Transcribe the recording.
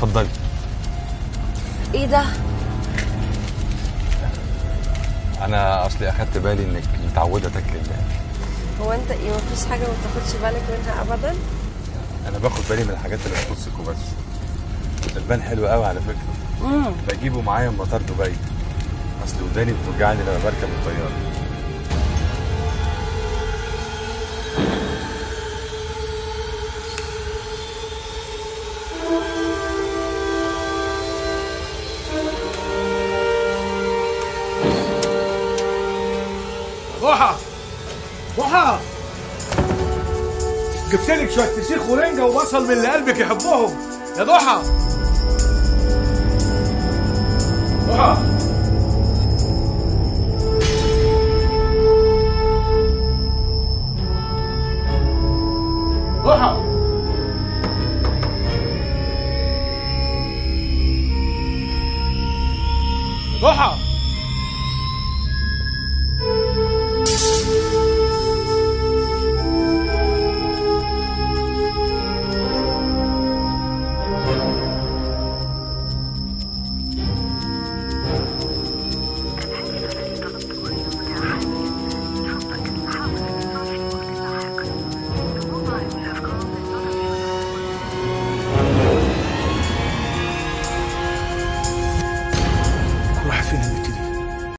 اتفضلي ايه ده انا اصلي اخدت بالي انك متعوده تاكلي اللحم هو انت ايه مفيش حاجه ما بتاخدش بالك منها ابدا انا باخد بالي من الحاجات اللي تخصك وبس البان حلو قوي على فكره امم بجيبه معايا من مطار دبي اصل وداني بتوجعني لما بركب الطياره ضحى ضحى جبت لك شويه فسيخ ورنجه وبصل من اللي قلبك يحبهم يا ضحى ضحى ضحى ضحى